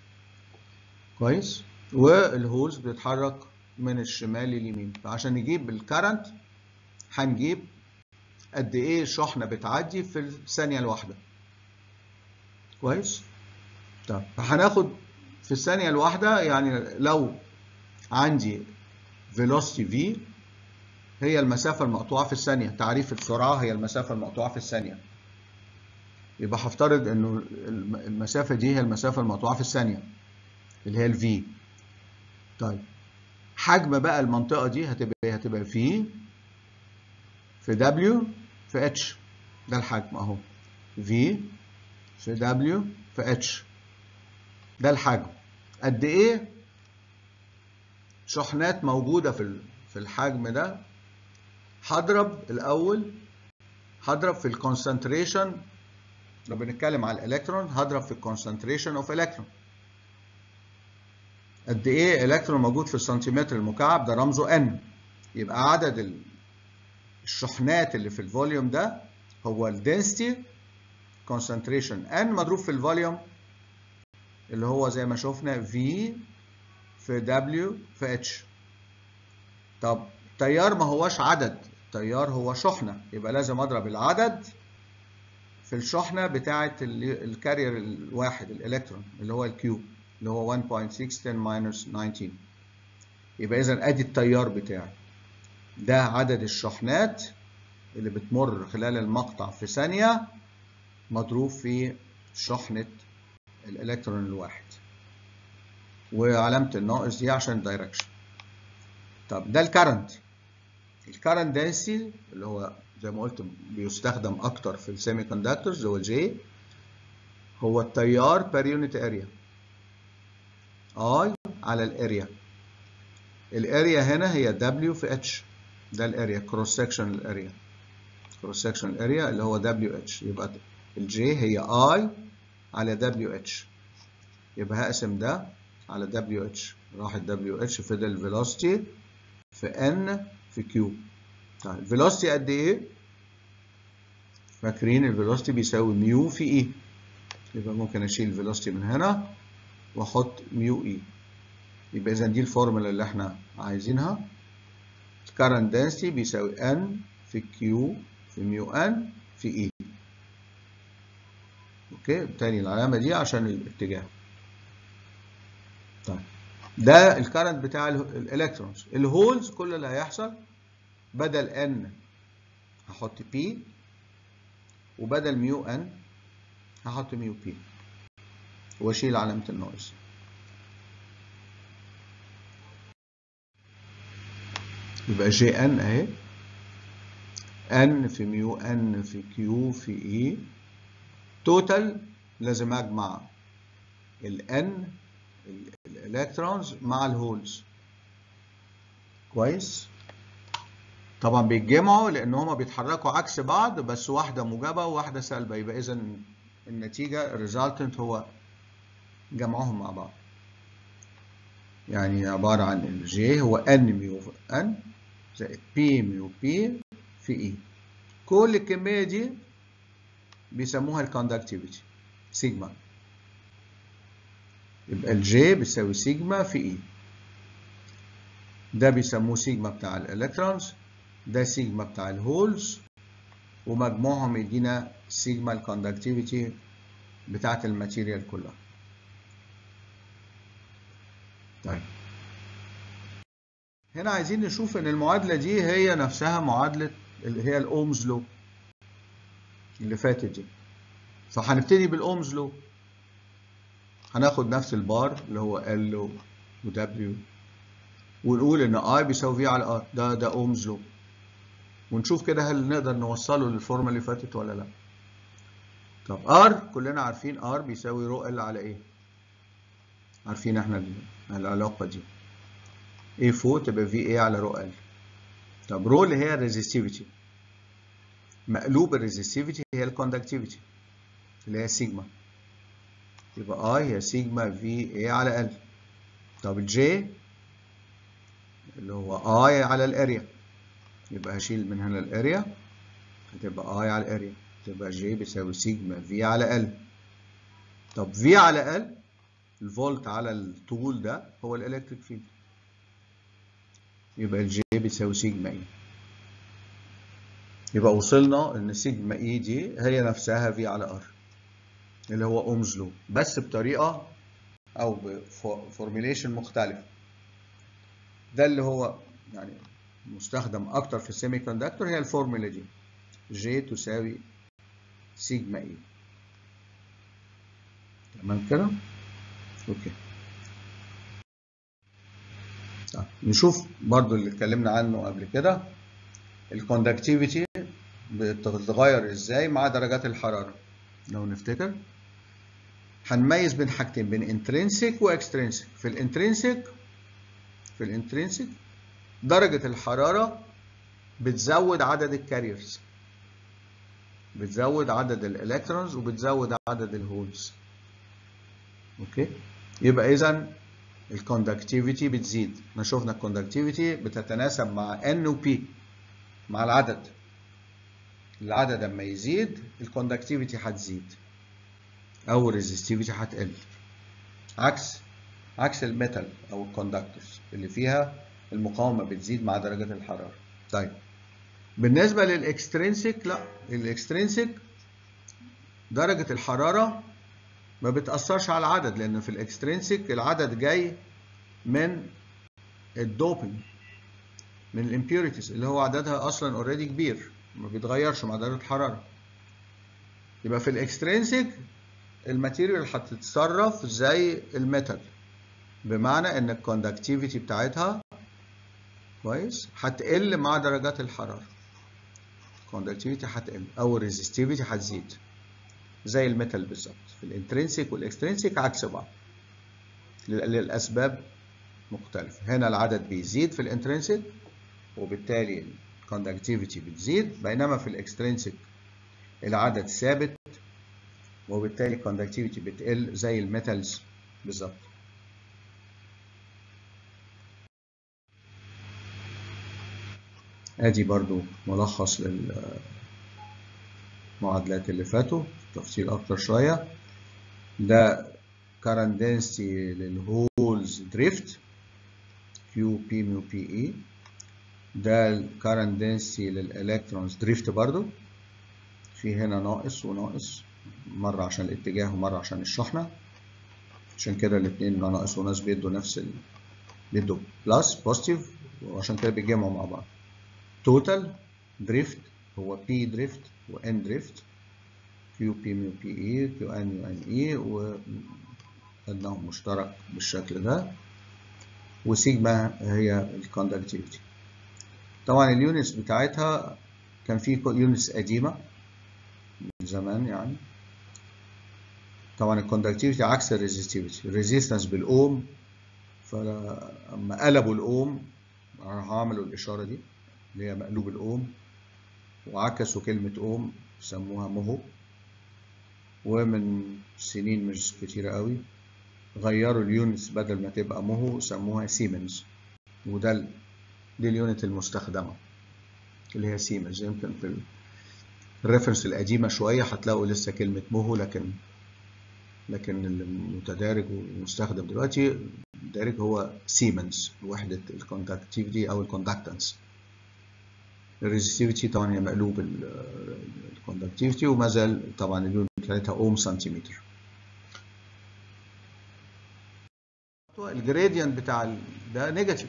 كويس والهولز بتتحرك من الشمال لليمين فعشان نجيب الكرنت هنجيب قد ايه الشحنة بتعدي في الثانية الواحدة كويس طب هناخد في الثانية الواحدة يعني لو عندي velocity v هي المسافة المقطوعة في الثانية تعريف السرعة هي المسافة المقطوعة في الثانية يبقى هفترض انه المسافة دي هي المسافة المقطوعة في الثانية اللي هي الفي طيب حجم بقى المنطقة دي هتبقى هتبقى في في دبليو في اتش ده الحجم اهو في في W في H ده الحجم قد ايه شحنات موجودة في في الحجم ده هضرب الأول هضرب في الكونسنتريشن لو بنتكلم على الإلكترون هضرب في الكونسنتريشن اوف إلكترون قد ايه إلكترون موجود في السنتيمتر المكعب ده رمزه N يبقى عدد الشحنات اللي في الفوليوم ده هو الدنسيتي concentration N مضروب في الفوليوم اللي هو زي ما شفنا V في W في H طب التيار ما هوش عدد التيار هو شحنة يبقى لازم أضرب العدد في الشحنة بتاعة الكارير الواحد الإلكترون اللي هو الكيو اللي هو 1.610 minus 19 يبقى إذا أدي التيار بتاعي ده عدد الشحنات اللي بتمر خلال المقطع في ثانية مضروب في شحنة الإلكترون الواحد وعلامة الناقص دي عشان الدايركشن طب ده الكرنت الكرنت دنسي اللي هو زي ما قلت بيستخدم أكتر في السيمي كوندكتورز اللي هو الجي هو التيار بير يونت اريا اي على الاريا الاريا هنا هي دبليو في اتش ده الاريا كروس سكشن الاريا كروس سكشن الاريا اللي هو دبليو اتش يبقى الجي هي اي على دبليو اتش يبقى هقسم ده على دبليو اتش راحت دبليو اتش فضل الفيلوسيتي في ان في كيو طيب الفيلوسيتي قد ايه؟ فاكرين الفيلوسيتي بيساوي ميو في اي يبقى ممكن اشيل الفيلوسيتي من هنا واحط ميو اي يبقى اذا دي الفورمولا اللي احنا عايزينها current density بيساوي n في q في ميو n في e اوكي تاني العلامة دي عشان الاتجاه طيب ده الكرنت بتاع الالكترونز الهولز كل اللي هيحصل بدل n هحط p وبدل ميو n هحط ميو p واشيل علامة الناقص يبقى جي ان اهي ان في ميو ان في كيو في اي توتال لازم اجمع الان الالكترونز مع الهولز كويس طبعا بيتجمعوا لان هما بيتحركوا عكس بعض بس واحده موجبه وواحده سالبه يبقى اذا النتيجه الريزلتنت هو جمعهم مع بعض يعني عبارة عن الجي هو ان ميو ان زائد بي ميو بي في اي كل الكمية دي بيسموها الكوندكتيفيتي سيجما يبقى الجي بيساوي سيجما في اي ده بيسموه سيجما بتاع الالكترونز ده سيجما بتاع الهولز ومجموعهم يدينا سيجما الكوندكتيفيتي بتاعت الماتيريال كلها طيب هنا عايزين نشوف ان المعادلة دي هي نفسها معادلة اللي هي الاومز لو اللي فاتت دي فهنبتدي بالاومز لو هناخد نفس البار اللي هو ال و دبليو ونقول ان اي بيساوي في على ار ده ده اومز لو ونشوف كده هل نقدر نوصله للفورمه اللي فاتت ولا لا طب ار كلنا عارفين ار بيساوي رو ال على ايه عارفين احنا العلاقة دي A فوق تبقى في A على رو ال طب رو اللي هي الريزستيفيتي مقلوب الريزستيفيتي هي الكوندكتيفيتي اللي هي سيجما يبقى I هي سيجما في A على ال طب الجي اللي هو I على الاريا يبقى هشيل من هنا الاريا هتبقى I على الاريا تبقى جي بيساوي سيجما في على ال طب في على ال الفولت على الطول ده هو الالكتريك فيلد يبقى الجي بيساوي سيجما اي يبقى وصلنا ان سيجما اي دي هي نفسها في على ار اللي هو اومز لو بس بطريقه او بفورميليشن مختلف ده اللي هو يعني مستخدم اكتر في السيمي كوندكتور هي الفورمولا دي جي تساوي سيجما اي تمام كده اوكي طيب نشوف برضو اللي اتكلمنا عنه قبل كده الكوندكتيفيتي بتتغير ازاي مع درجات الحرارة لو نفتكر هنميز بين حاجتين بين انترنسيك واكسترنسيك في الانترنسيك في الانترنسيك درجة الحرارة بتزود عدد الكاريرز بتزود عدد الالكترونز وبتزود عدد الهولز اوكي يبقى اذا الكوندكتيفيتي بتزيد احنا شفنا الكوندكتيفيتي بتتناسب مع ان وبي مع العدد العدد اما يزيد الكوندكتيفيتي هتزيد او الريزستيفيتي هتقل عكس عكس الميتال او الكوندكتورز اللي فيها المقاومه بتزيد مع درجه الحراره طيب بالنسبه للاكسترينسيك لا الاكسترينسيك درجه الحراره ما بتاثرش على العدد لان في الاكسترينسيك العدد جاي من الدوبنج من الامبيوريتيز اللي هو عددها اصلا اوريدي كبير ما بيتغيرش مع درجه الحراره يبقى في الاكسترينسيك الماتيريال هتتصرف زي الميتال بمعنى ان الكوندكتيفيتي بتاعتها كويس هتقل مع درجات الحراره الكوندكتيفيتي هتقل او الريزستيفيتي هتزيد زي الميتال بالظبط في الانترنسيك والاكسترنسيك عكس بعض للاسباب مختلفه هنا العدد بيزيد في الانترنسيك وبالتالي الكوندكتيفيتي بتزيد بينما في الاكسترنسيك العدد ثابت وبالتالي الكوندكتيفيتي بتقل زي الميتالز بالظبط ادي برضو ملخص للمعادلات اللي فاتوا تفصيل اكتر شويه ده current density للهولز دريفت كيو بي ميو بي اي ده current density للالكترونز دريفت برضو في هنا ناقص وناقص مرة عشان الاتجاه ومرة عشان الشحنة عشان كده الاتنين ناقص وناقص بيدوا نفس ال... بيدوا بلس بوزيتيف وعشان كده بيتجمعوا مع بعض توتال دريفت هو بي دريفت وان دريفت كيو بي ميو بي اي كيو ان يو ان اي وخدناهم مشترك بالشكل ده وسيجما هي الكوندكتيفيتي طبعا اليونتس بتاعتها كان في يونتس قديمه من زمان يعني طبعا الكوندكتيفيتي عكس الريزستيفيتي الريزيستنس بالاوم فلما قلبوا الاوم راحوا عملوا الاشاره دي اللي هي مقلوب الاوم وعكسوا كلمه اوم سموها مهو ومن سنين مش كتيره قوي غيروا اليونتس بدل ما تبقى مهو سموها سيمنز وده ال... دي اليونت المستخدمه اللي هي سيمنز يمكن في الريفرنس القديمه شويه هتلاقوا لسه كلمه مهو لكن لكن المتدارج والمستخدم دلوقتي الدارج هو سيمنز وحده الكوندكتيفيتي او الكوندكتنس الريزستيفيتي طبعا هي مقلوب الكوندكتيفيتي وما زال طبعا اليونت بتاعتها اوم سنتيمتر الجريدينت بتاع ده نيجاتيف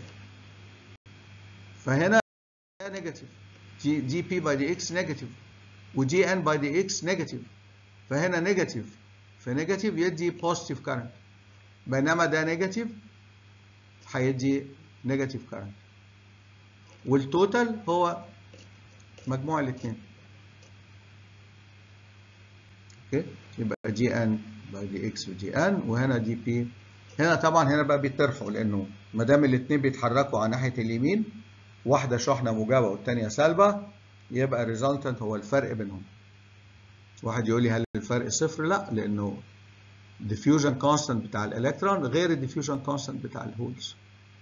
فهنا ده نيجاتيف دي دي بي باي دي اكس نيجاتيف ودي ان باي دي اكس نيجاتيف فهنا نيجاتيف فنيجاتيف يدي بوزيتيف كارنت بينما ده نيجاتيف هيدي نيجاتيف كارنت والتوتال هو مجموع الاثنين اوكي يبقى دي ان باي دي اكس ودي ان وهنا دي بي هنا طبعا هنا بقى بيطرحوا لانه ما دام الاثنين بيتحركوا على ناحيه اليمين واحده شحنه موجبه والثانيه سالبه يبقى الريزلتنت هو الفرق بينهم واحد يقول لي هل الفرق صفر لا لانه diffusion constant بتاع الالكترون غير الديفيوجن constant بتاع الهولز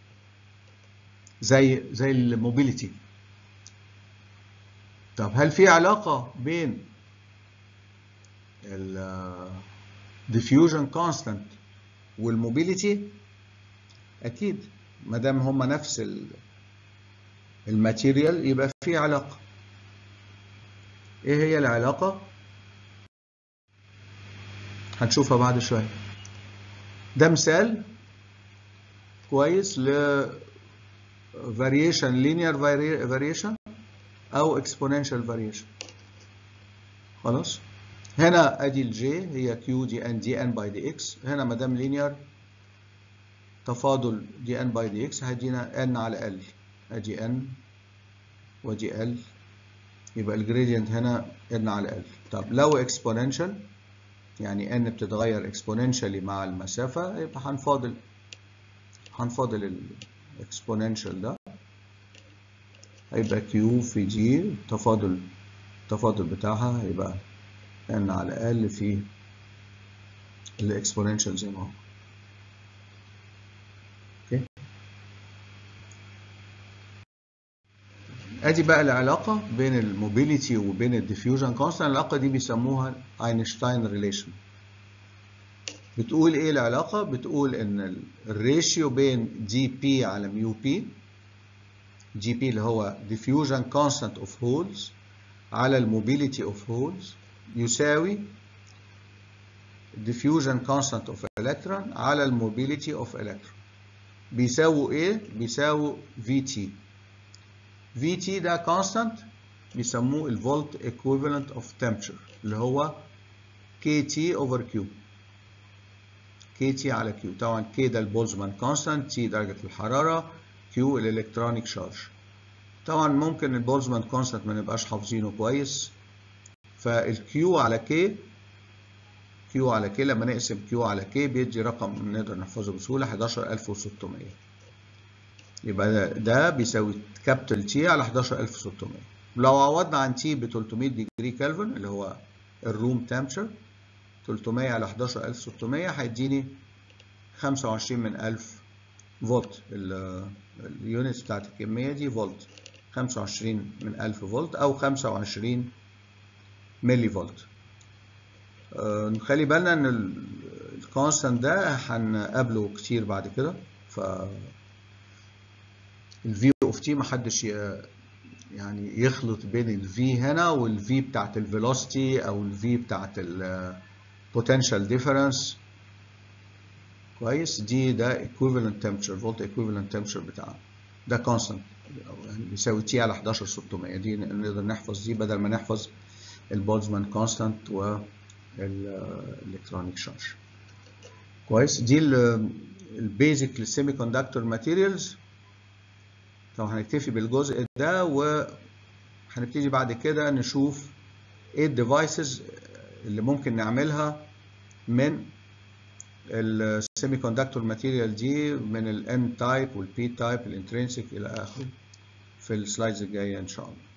زي زي الموبيليتي طب هل في علاقه بين ال diffusion constant والموبيليتي اكيد ما دام هما نفس الماتيريال يبقى في علاقه ايه هي العلاقه هنشوفها بعد شويه ده مثال كويس ل variation linear variation او exponential variation خلاص هنا ادي الجي هي كيو دي ان دي ان باي دي اكس هنا ما دام linear تفاضل دي ان باي دي اكس هيدينا ان على ال ادي ان ودي ال يبقى الجريدينت هنا ان على ال طب لو exponential يعني n بتتغير exponentially مع المسافة يبقى هنفاضل هنفاضل الاكسبوننشال ده هيبقى q في g التفاضل التفاضل بتاعها هيبقى n على ال في الاكسبوننشال زي ما هو اوكي ادي بقى العلاقه بين الموبيليتي وبين الديفيوجن كونستانت العلاقه دي بيسموها اينشتاين ريليشن بتقول ايه العلاقه بتقول ان الريشيو بين دي بي على ميو بي جي بي اللي هو diffusion constant of holes على الموبيليتي of holes يساوي diffusion constant of electron على الموبيليتي of electron بيساووا ايه بيساووا VT VT ده constant بيسموه الفولت equivalent of temperature اللي هو KT over Q KT على Q طبعا K ده البولزمان كونستانت T درجة الحرارة Q الالكترونيك شارج طبعا ممكن البولزمان كونستانت ما نبقاش حافظينه كويس فالكيو على K Q على K لما نقسم Q على K بيدي رقم نقدر نحفظه بسهولة 11600 يبقى ده, ده بيساوي كابيتال T على 11600 لو عوضنا عن T ب 300 ديجري كلفن اللي هو الروم تمبشر 300 على 11600 هيديني 25 من 1000 فولت اليونتس بتاعت الكمية دي فولت 25 من 1000 فولت أو 25 ملي فولت أه نخلي بالنا إن الكونستانت ده هنقابله كتير بعد كده ف الفي اوف تي محدش يعني يخلط بين الفي هنا والفي بتاعت الفيلوسيتي او الفي بتاعت البوتنشال ديفرنس كويس دي ده equivalent temperature volt equivalent temperature بتاعنا ده constant يعني بيساوي تي على 11600 دي نقدر نحفظ دي بدل ما نحفظ البولزمان كونستانت والالكترونيك شارج كويس دي البيزك للسيمي كوندكتور ماتيريالز طبعا هنكتفي بالجزء ده وهنبتدي بعد كده نشوف ايه الديفايسز اللي ممكن نعملها من السيمي كوندكتور ماتيريال دي من الان تايب والبي تايب الانترنسيك الى اخره في السلايدز الجايه ان شاء الله